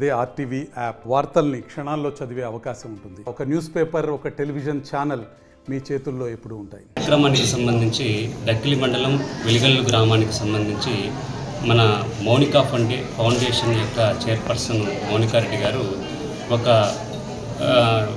అదే RTV app వార్తల్ని క్షణాల్లో చదివే అవకాశం ఉంటుంది ఒక న్యూస్ పేపర్ ఒక టెలివిజన్ ఛానల్ మీ చేతుల్లో ఎప్పుడూ ఉంటాయి కార్యక్రమానికి సంబంధించి డక్కిలి మండలం వెలిగల్లు గ్రామానికి సంబంధించి మన మౌనికా ఫండే ఫౌండేషన్ యొక్క చైర్పర్సన్ మౌనికారెడ్డి గారు ఒక ఆ,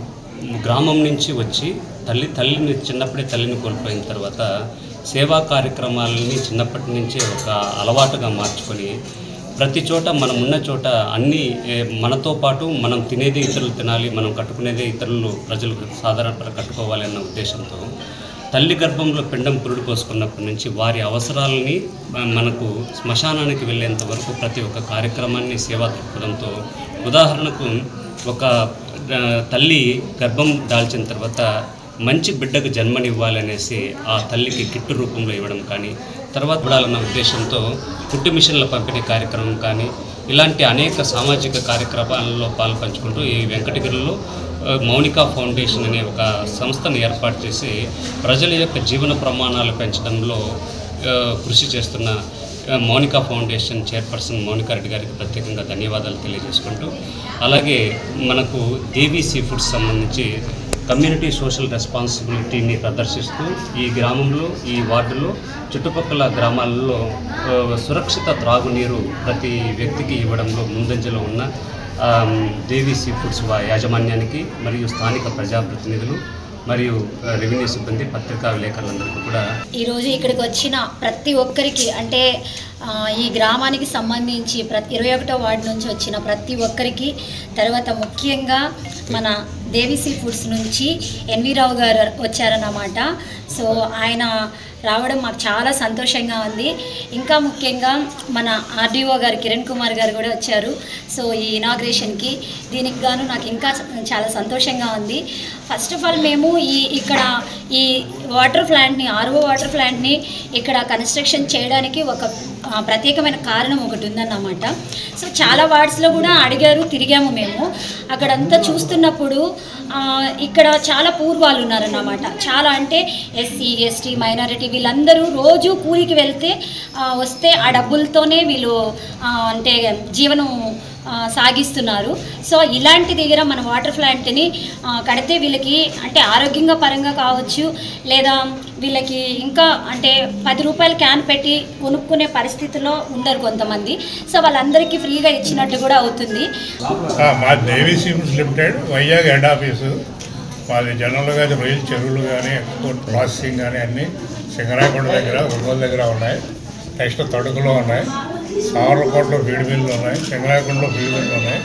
గ్రామం నుంచి వచ్చి తల్లి తల్లిని చిన్నప్పుడే తల్లిని కోల్పోయిన తర్వాత సేవా కార్యక్రమాలని చిన్నప్పటి నుంచే ఒక అలవాటుగా మార్చుకొని ప్రతి చోట మనం ఉన్న చోట అన్ని ఏ, మనతో పాటు మనం తినేది ఇతరులు తినాలి మనం కట్టుకునేదే ఇతరులు ప్రజలు సాధారణ కట్టుకోవాలి అన్న ఉద్దేశంతో తల్లి గర్భంలో పిండం పురుడు పోసుకున్నప్పటి నుంచి వారి అవసరాలని మ- మనకు శ్మశానానికి వెళ్ళేంత వరకు ప్రతి ఒక్క కార్యక్రమాన్ని సేవా దృక్పథంతో ఉదాహరణకు ఒక ఆ, తల్లి గర్భం దాల్చిన తర్వాత మంచి బిడ్డకు జన్మనివ్వాలనేసి ఆ తల్లికి కిట్టు రూపంలో ఇవ్వడం కానీ తర్వాత చూడాలన్న ఉద్దేశంతో కుట్టు మిషన్ల పంపిణీ కార్యక్రమం కానీ ఇలాంటి అనేక సామాజిక కార్యక్రమాలలో పాలు పంచుకుంటూ ఈ వెంకటగిరిలో ఆ, మౌనికా ఫౌండేషన్ అనే ఒక సంస్థను ఏర్పాటు చేసి ప్రజల యొక్క జీవన ప్రమాణాలు పెంచడంలో ఆ, కృషి చేస్తున్న ఆ, మౌనికా ఫౌండేషన్ చైర్పర్సన్ మౌనికా రెడ్డి గారికి ప్రత్యేకంగా ధన్యవాదాలు తెలియజేసుకుంటూ అలాగే మనకు దేవీ సీ ఫుడ్స్ సంబంధించి కమ్యూనిటీ సోషల్ రెస్పాన్సిబిలిటీని ప్రదర్శిస్తూ ఈ గ్రామంలో ఈ వార్డులో చుట్టుపక్కల గ్రామాలలో ఆ, సురక్షిత త్రాగునీరు ప్రతి వ్యక్తికి ఇవ్వడంలో ముందంజలో ఉన్న ఆ, దేవి సీ ఫుడ్స్ వా యాజమాన్యానికి మరియు స్థానిక ప్రజాప్రతినిధులు మరియు ఆ, రెవెన్యూ సిబ్బంది పత్రికా విలేకరులందరికీ కూడా ఈరోజు ఇక్కడికి వచ్చిన ప్రతి ఒక్కరికి అంటే ఆ, ఈ గ్రామానికి సంబంధించి ప్రతి ఇరవై ఒకటో వార్డు నుంచి వచ్చిన ప్రతి ఒక్కరికి తర్వాత ముఖ్యంగా మన దేవిసి ఫుడ్స్ నుంచి ఎన్వి రావు గారు వచ్చారన్నమాట సో ఆయన రావడం మాకు చాలా సంతోషంగా ఉంది ఇంకా ముఖ్యంగా మన ఆర్డీఓ గారు కిరణ్ కుమార్ గారు కూడా వచ్చారు సో ఈ ఇనాగ్రేషన్కి దీనికి గాను నాకు ఇంకా చాలా సంతోషంగా ఉంది ఫస్ట్ ఆఫ్ ఆల్ మేము ఈ ఇక్కడ ఈ వాటర్ ప్లాంట్ని ఆర్ఓ వాటర్ ప్లాంట్ని ఇక్కడ కన్స్ట్రక్షన్ చేయడానికి ఒక ఆ, ప్రత్యేకమైన కారణం ఒకటి ఉందన్నమాట సో చాలా వార్డ్స్లో కూడా అడిగారు తిరిగాము మేము అక్కడంతా చూస్తున్నప్పుడు ఆ, ఇక్కడ చాలా పూర్వాలు ఉన్నారన్నమాట చాలా అంటే ఎస్సీ ఎస్టీ మైనారిటీ వీళ్ళందరూ రోజు కూలికి వెళ్తే ఆ, వస్తే ఆ డబ్బులతోనే వీళ్ళు ఆ, అంటే జీవనం ఆ, సాగిస్తున్నారు సో ఇలాంటి దగ్గర మన వాటర్ ప్లాంట్ని ఆ, కడితే వీళ్ళకి అంటే ఆరోగ్యంగా పరంగా కావచ్చు లేదా వీళ్ళకి ఇంకా అంటే పది రూపాయల క్యాన్ పెట్టి కొనుక్కునే పరిస్థితిలో ఉండరు కొంతమంది సో వాళ్ళందరికీ ఫ్రీగా ఇచ్చినట్టు కూడా అవుతుంది ఆ, మా దేవీ సిమ్స్ లిమిటెడ్ వైజాగ్ హెడ్ ఆఫీసు మాది జనరల్గా అయితే రొయ్యల చెరువులు కానీ ఎక్స్పోర్ట్ ప్రాసెసింగ్ కానీ అన్నీ సింగరాకొండ దగ్గర ఒంగోలు దగ్గర ఉన్నాయి నెక్స్ట్ తడుకులో ఉన్నాయి సావర్లకోటలో ఫీడ్ మిల్లు ఉన్నాయి సింగరాకొండలో ఫీడ్ మిల్లు ఉన్నాయి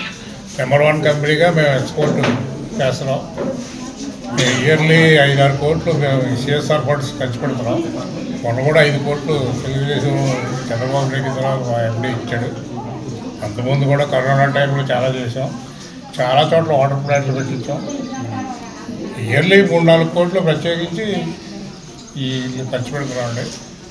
నెంబర్ వన్ కంపెనీగా మేము ఎక్స్పోర్ట్ చేస్తున్నాం ఇయర్లీ ఐదారు కోట్లు మేము సిఎస్ఆర్ ఫండ్స్ ఖర్చు పెడుతున్నాం మొన్న కూడా ఐదు కోట్లు తెలుగుదేశం చంద్రబాబు నాయుడు తర్వాత మా ఎండీ ఇచ్చాడు అంతకుముందు కూడా కరోనా టైంలో చాలా చేసాం చాలా చోట్ల వాటర్ ప్లాంట్లు పెట్టించాం ఇయర్లీ మూడు నాలుగు కోట్లు ప్రత్యేకించి ఈ ఖర్చు పెడుతున్నామండి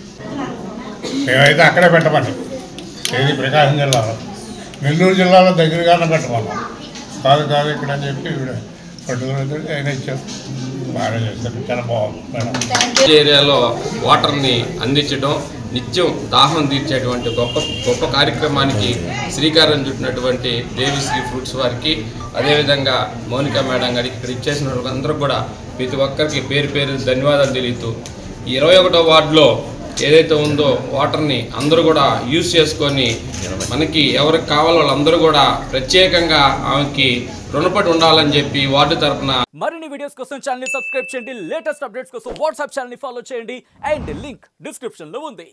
మేమైతే అక్కడే పెట్టమని ఏది ప్రకాశం జిల్లాలో నెల్లూరు జిల్లాలో దగ్గరగానే పెట్టమన్నాం కాదు కాదు ఇక్కడ అని చెప్పి ఇక్కడ పట్టుకుని ఆయన ఇచ్చాం బాగానే చేస్తారు చాలా బాగుంది మేడం ఏరియాలో వాటర్ని అందించడం నిత్యం దాహం తీర్చేటువంటి గొప్ప గొప్ప కార్యక్రమానికి శ్రీకారం చుట్టినటువంటి దేవిశ్రీ ఫ్రూట్స్ వారికి అదేవిధంగా మౌనిక మేడం గారికి ఇక్కడ ఇచ్చేసిన అందరూ కూడా ప్రతి ఒక్కరికి పేరు పేరు ధన్యవాదాలు తెలియతూ ఈ ఇరవై ఒకటో వార్డులో ఏదైతే ఉందో వాటర్ని అందరూ కూడా యూజ్ చేసుకొని మనకి ఎవరికి కావాలో వాళ్ళందరూ కూడా ప్రత్యేకంగా ఆమెకి రుణపడి ఉండాలని చెప్పి వార్డు తరపున మరిన్ని వీడియోస్ కోసం ఛానల్ సబ్స్క్రైబ్ చేయండి లేటెస్ట్ అప్డేట్స్ కోసం వాట్సాప్ ఛానల్ ఫాలో చేయండి అండ్ లింక్ డిస్క్రిప్షన్ లో ఉంది